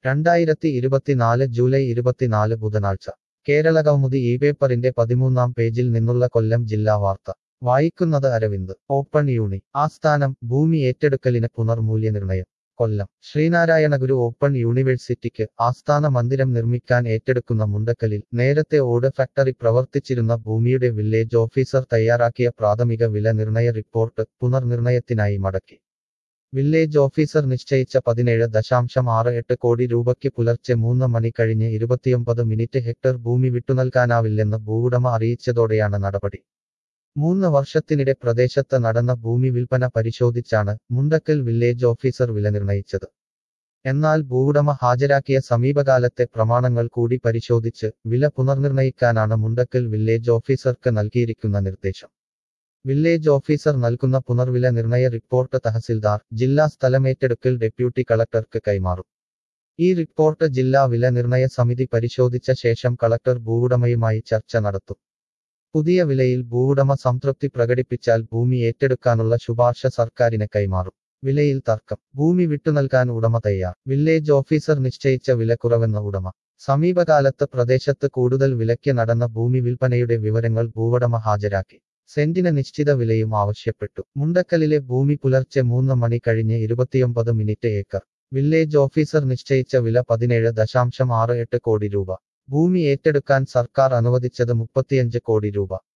രണ്ടായിരത്തി ഇരുപത്തിനാല് ജൂലൈ ഇരുപത്തിനാല് ബുധനാഴ്ച കേരള കൗമുദി ഈ പേപ്പറിന്റെ പതിമൂന്നാം പേജിൽ നിന്നുള്ള കൊല്ലം ജില്ലാ വാർത്ത വായിക്കുന്നത് അരവിന്ദ് ഓപ്പൺ യൂണി ആസ്ഥാനം ഭൂമി ഏറ്റെടുക്കലിന് പുനർമൂല്യനിർണയം കൊല്ലം ശ്രീനാരായണഗുരു ഓപ്പൺ യൂണിവേഴ്സിറ്റിക്ക് ആസ്ഥാന മന്ദിരം നിർമ്മിക്കാൻ ഏറ്റെടുക്കുന്ന മുണ്ടക്കലിൽ നേരത്തെ ഓട് ഫാക്ടറി പ്രവർത്തിച്ചിരുന്ന ഭൂമിയുടെ വില്ലേജ് ഓഫീസർ തയ്യാറാക്കിയ പ്രാഥമിക വില നിർണയ റിപ്പോർട്ട് പുനർനിർണയത്തിനായി മടക്കി വില്ലേജ് ഓഫീസർ നിശ്ചയിച്ച പതിനേഴ് ദശാംശം ആറ് എട്ട് കോടി രൂപയ്ക്ക് പുലർച്ചെ മൂന്ന് മണി കഴിഞ്ഞ് ഇരുപത്തിയൊമ്പത് മിനിറ്റ് ഹെക്ടർ ഭൂമി വിട്ടുനൽകാനാവില്ലെന്ന് ഭൂവുടമ അറിയിച്ചതോടെയാണ് നടപടി മൂന്ന് വർഷത്തിനിടെ പ്രദേശത്ത് നടന്ന ഭൂമി വിൽപ്പന പരിശോധിച്ചാണ് മുണ്ടക്കൽ വില്ലേജ് ഓഫീസർ വില നിർണയിച്ചത് എന്നാൽ ഭൂവുടമ ഹാജരാക്കിയ സമീപകാലത്തെ പ്രമാണങ്ങൾ കൂടി പരിശോധിച്ച് വില പുനർനിർണയിക്കാനാണ് മുണ്ടക്കൽ വില്ലേജ് ഓഫീസർക്ക് നൽകിയിരിക്കുന്ന നിർദ്ദേശം വില്ലേജ് ഓഫീസർ നൽകുന്ന പുനർവില നിർണയ റിപ്പോർട്ട് തഹസിൽദാർ ജില്ലാ സ്ഥലമേറ്റെടുക്കൽ ഡെപ്യൂട്ടി കളക്ടർക്ക് കൈമാറും ഈ റിപ്പോർട്ട് ജില്ലാ വില നിർണയ സമിതി പരിശോധിച്ച ശേഷം കളക്ടർ ഭൂവുടമയുമായി ചർച്ച നടത്തും പുതിയ വിലയിൽ ഭൂവുടമ സംതൃപ്തി പ്രകടിപ്പിച്ചാൽ ഭൂമി ഏറ്റെടുക്കാനുള്ള ശുപാർശ സർക്കാരിന് കൈമാറും വിലയിൽ തർക്കം ഭൂമി വിട്ടുനൽകാൻ ഉടമ തയ്യാർ വില്ലേജ് ഓഫീസർ നിശ്ചയിച്ച വില കുറവെന്ന ഉടമ സമീപകാലത്ത് പ്രദേശത്ത് കൂടുതൽ വിലയ്ക്ക് നടന്ന ഭൂമി വിൽപ്പനയുടെ വിവരങ്ങൾ ഭൂവുടമ ഹാജരാക്കി സെന്റിന് നിശ്ചിത വിലയും ആവശ്യപ്പെട്ടു മുണ്ടക്കലിലെ ഭൂമി പുലർച്ചെ മൂന്ന് മണി കഴിഞ്ഞ് ഇരുപത്തിയൊമ്പത് മിനിറ്റ് ഏക്കർ വില്ലേജ് ഓഫീസർ നിശ്ചയിച്ച വില പതിനേഴ് ദശാംശം ആറ് എട്ട് കോടി രൂപ ഭൂമി ഏറ്റെടുക്കാൻ സർക്കാർ അനുവദിച്ചത് മുപ്പത്തിയഞ്ച് കോടി രൂപ